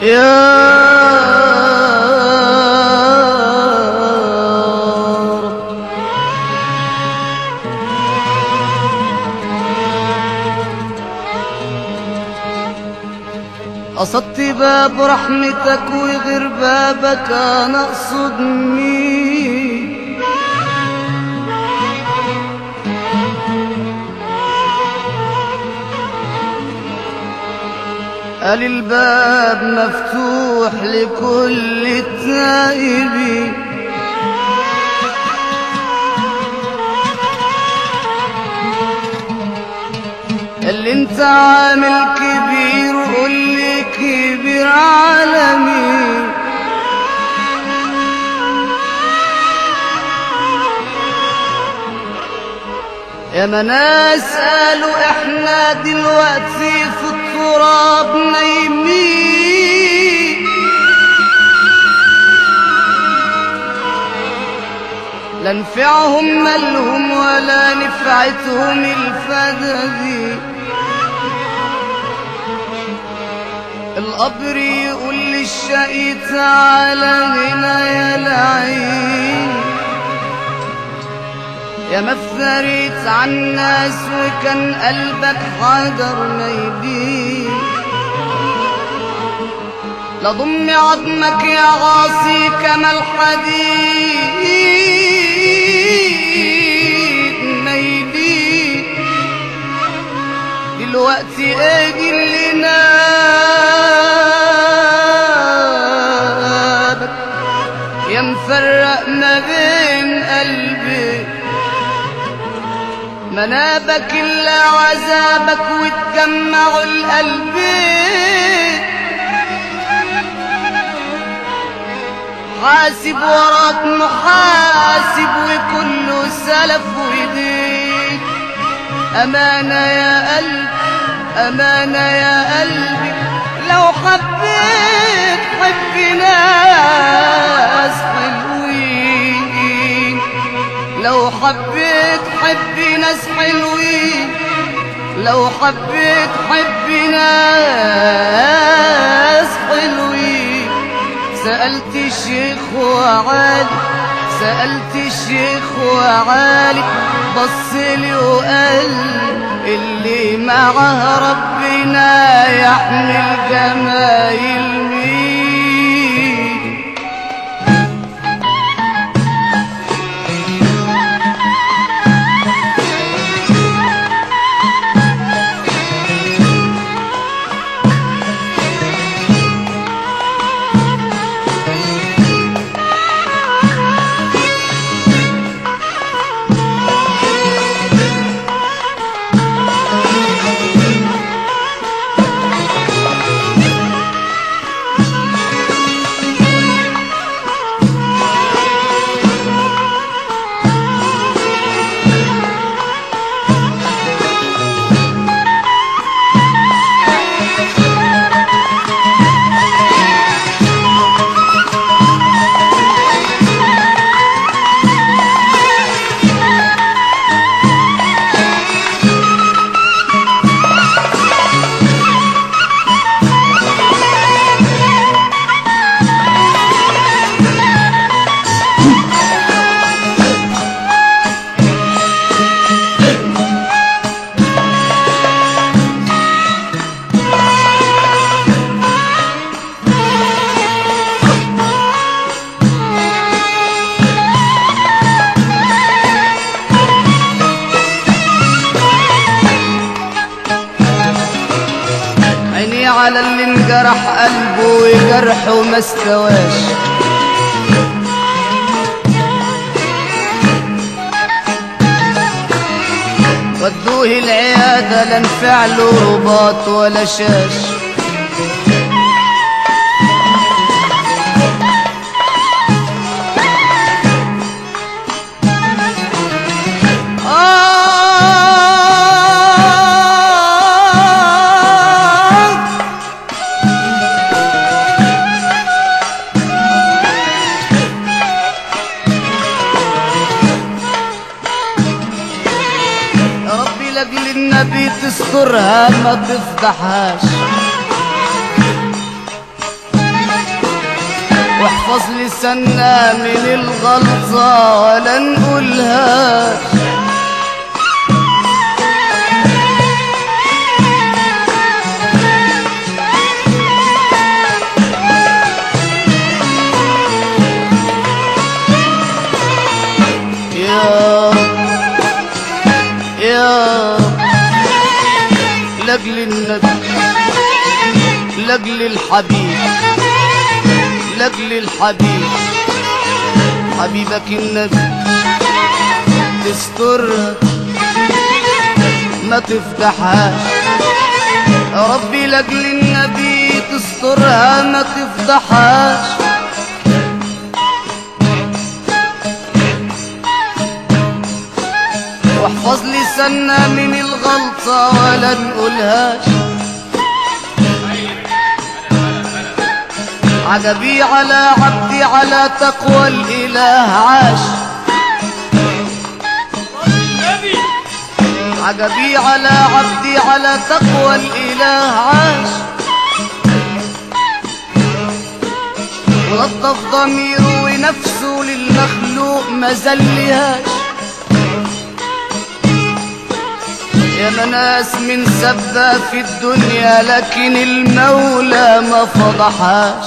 رب قصدت باب رحمتك وغير بابك انا اقصد مين قال الباب مفتوح لكل التائبين اللي انت عامل كبير وقول لي كبير على مين يا ما ناس قالوا احنا دلوقتي في التراب نايمين لا نفعهم مالهم ولا نفعتهم الفدادي القبر يقول للشقي تعالى هنا يا لعين يا ما افتريت عن الناس وكان قلبك حجر ميدين لا ضم عظمك يا غاصي كما الحديد ميدين دلوقتي اجي اللي نابك يا مفرق ما بين قلبي منابك إلا عذابك وتجمعوا القلبين حاسب وراك محاسب وكله سلف ويديك أمانة يا قلبي أمانة يا قلبي لو حبيت حب ناس حلوين لو حبيت حب ناس حلوين لو حبيت حب ناس حلوين سألت الشيخ وعالي سألت الشيخ وعالي بص لي وقال اللي معه ربنا يحمل جمايل مين عيني على اللي انجرح قلبه وجرحه ما استواش ودوه العيادة لا نفع له رباط ولا شاش آه يا ربي لاجل النبي تسترها ما تفضحهاش واحفظ لساننا من الغلطة ولا نقولها يا يا لاجل النبي لاجل الحبيب لاجل الحبيب حبيبك النبي تسترها ما تفتحهاش يا ربي لاجل النبي تسترها ما تفتحهاش واحفظ لساننا من الغلطة ولا نقولهاش عجبي على عبدي على تقوى الإله عاش عجبي على عبدي على تقوى الإله عاش ولطف ضميره ونفسه للمخلوق ما زلهاش يا مناس من سبة في الدنيا لكن المولى ما فضحهاش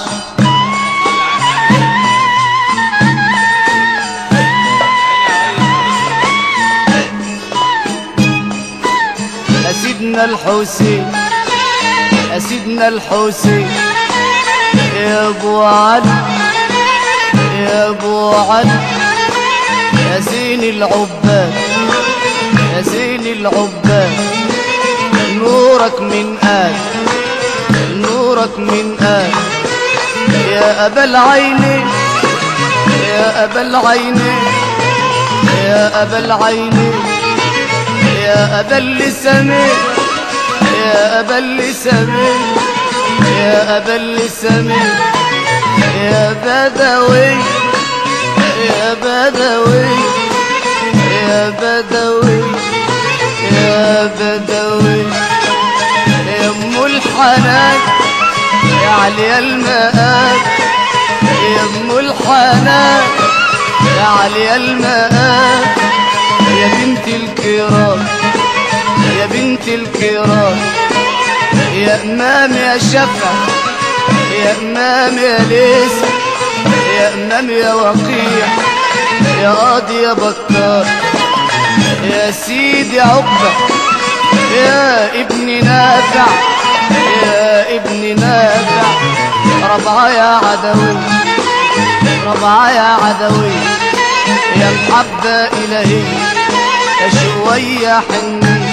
يا سيدنا الحسين يا سيدنا الحسين يا ابو علي يا ابو علي يا زين العباد يا زين العباد نورك من آل نورك من آل يا أبا العينين يا أبا العينين يا أبا العينين يا أبا اللسانين يا أبا اللسانين يا أبا اللسانين يا بدوي يا بدوي يا بدوي يا بدوي يا ام الحنان يا علي المآب يا ام الحنان يا علي المآب يا بنت الكرام يا بنت الكرام يا امام يا شفع يا امام يا ليس يا امام يا وقيع يا قاضي يا بكار يا سيدي عقبة يا ابن نافع يا ابن نافع ربعة يا عدوي ربعة يا عدوي يا محبة إلهي يا شوية حني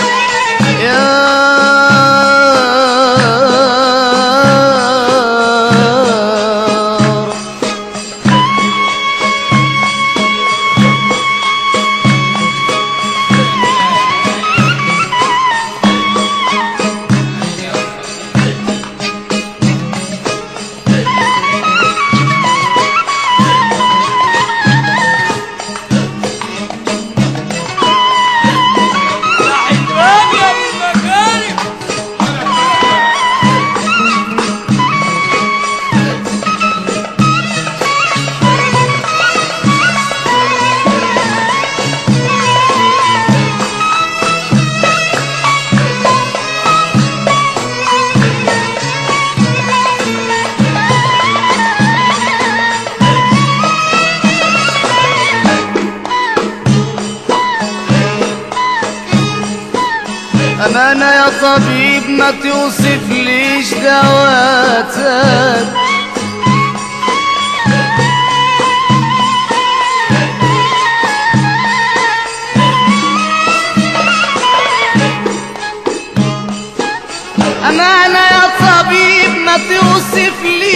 يا رب حلوان يا ابو المكارم أمانة يا طبيب ما توصف ليش دواتك أمانة يا طبيب ما توصف ليش